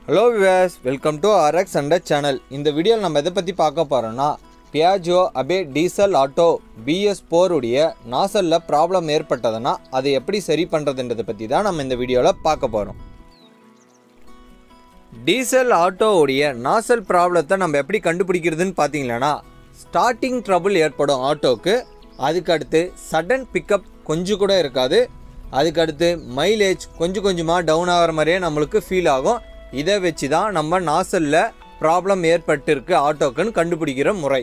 hello viewers welcome to R X under channel இந்த வீடியோவில் நம்ம எதை பற்றி பார்க்க போகிறோன்னா Piaggio Ape diesel auto B S போருடைய நாசலில் ப்ராப்ளம் ஏற்பட்டதுன்னா அதை எப்படி சரி பண்ணுறதுன்றதை பற்றி தான் நம்ம இந்த வீடியோவில் பார்க்க போகிறோம் டீசல் ஆட்டோவுடைய நாசல் ப்ராப்ளத்தை நம்ம எப்படி கண்டுபிடிக்கிறதுன்னு பார்த்தீங்களன்னா ஸ்டார்டிங் ட்ரபிள் ஏற்படும் ஆட்டோவுக்கு அதுக்கடுத்து சடன் பிக்கப் கொஞ்சம் கூட இருக்காது அதுக்கடுத்து மைலேஜ் கொஞ்சம் கொஞ்சமாக டவுன் ஆகிற மாதிரியே நம்மளுக்கு ஃபீல் ஆகும் இதை வச்சு தான் நம்ம நாசலில் ப்ராப்ளம் ஏற்பட்டிருக்கு ஆட்டோக்குன்னு கண்டுபிடிக்கிற முறை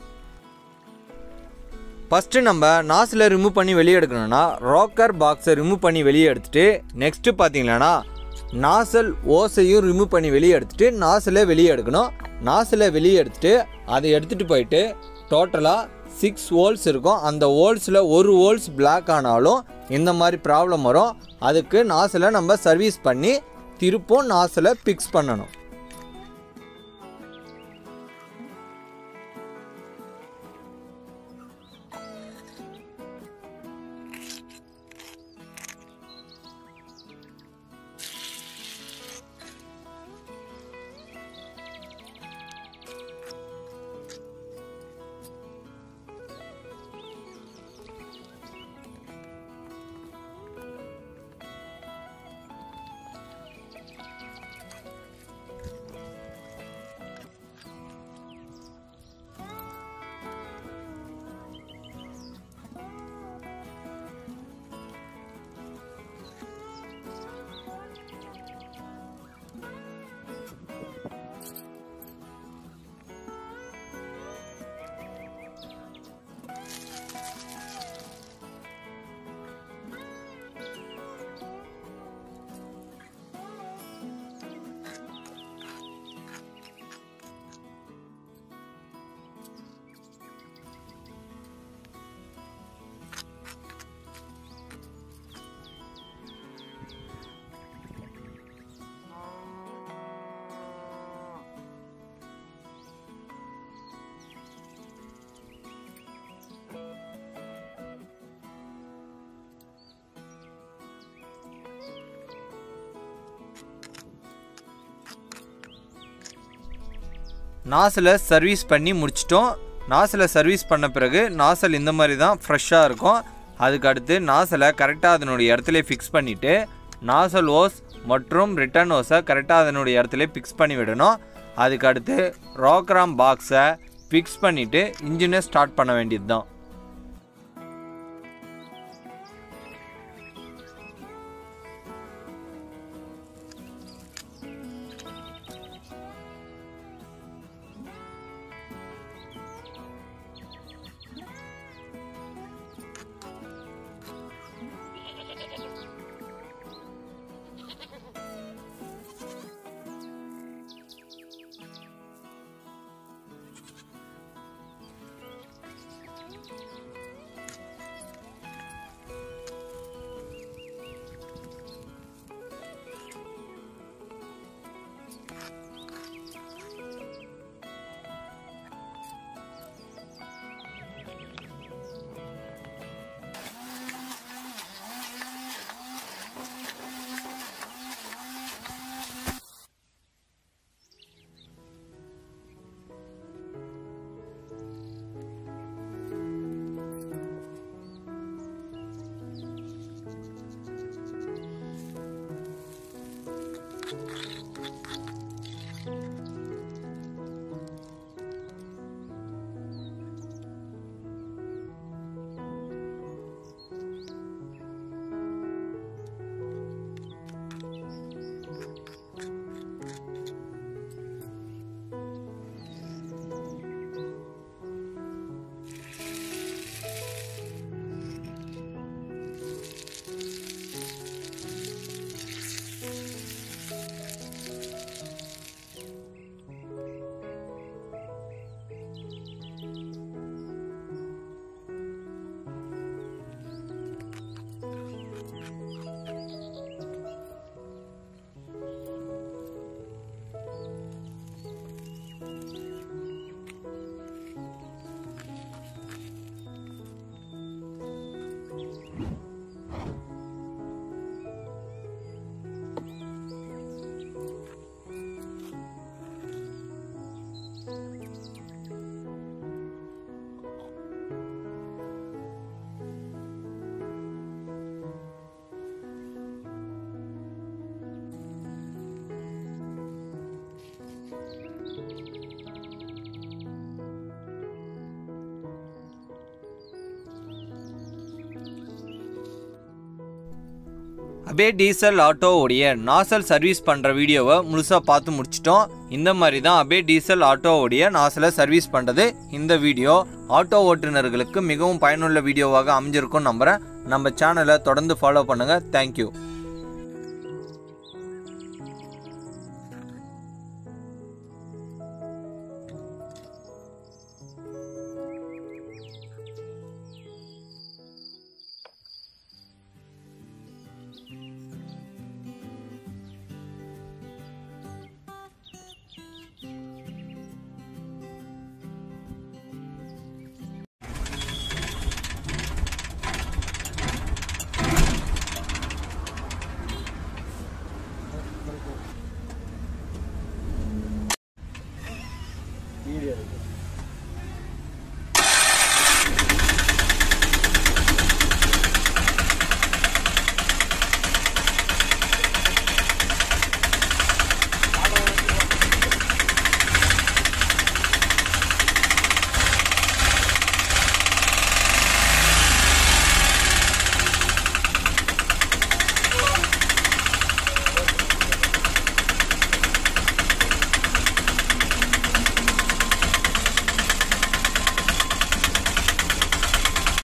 ஃபஸ்ட்டு நம்ம நாசில் ரிமூவ் பண்ணி வெளியே எடுக்கணும்னா ரோக்கர் பாக்ஸை ரிமூவ் பண்ணி வெளியே எடுத்துட்டு நெக்ஸ்ட்டு பார்த்தீங்களன்னா நாசல் ஓசையும் ரிமூவ் பண்ணி வெளியே எடுத்துட்டு நாசில் வெளியே எடுக்கணும் நாசில் வெளியே எடுத்துட்டு அதை எடுத்துகிட்டு போயிட்டு டோட்டலாக சிக்ஸ் ஹோல்ஸ் இருக்கும் அந்த ஹோல்ஸில் ஒரு ஹோல்ஸ் பிளாக் ஆனாலும் இந்த மாதிரி ப்ராப்ளம் வரும் அதுக்கு நாசில் நம்ம சர்வீஸ் பண்ணி திருப்பும் நாசில் ஃபிக்ஸ் பண்ணணும் நாசில் சர்வீஸ் பண்ணி முடிச்சிட்டோம் நாசில் சர்வீஸ் பண்ண பிறகு நாசல் இந்த மாதிரி தான் ஃப்ரெஷ்ஷாக இருக்கும் அதுக்கு அடுத்து நாசலை கரெக்டாக அதனுடைய இடத்துல ஃபிக்ஸ் பண்ணிவிட்டு நாசல் ஓஸ் மற்றும் ரிட்டர்ன் ஓஸை கரெக்டாக அதனுடைய இடத்துல ஃபிக்ஸ் பண்ணி விடணும் அதுக்கு அடுத்து ரோக்ராம் பாக்ஸை ஃபிக்ஸ் பண்ணிவிட்டு இன்ஜினை ஸ்டார்ட் பண்ண வேண்டியது தான் அபே டீசல் ஆட்டோவுடைய நாசல் சர்வீஸ் பண்ணுற வீடியோவை முழுசாக பார்த்து முடிச்சிட்டோம் இந்த மாதிரி தான் அபே டீசல் ஆட்டோவுடைய நாசலை சர்வீஸ் பண்ணுறது இந்த வீடியோ ஆட்டோ ஓட்டுநர்களுக்கு மிகவும் பயனுள்ள வீடியோவாக அமைஞ்சிருக்கும்னு நம்புகிறேன் நம்ம சேனலை தொடர்ந்து ஃபாலோ பண்ணுங்கள் தேங்க்யூ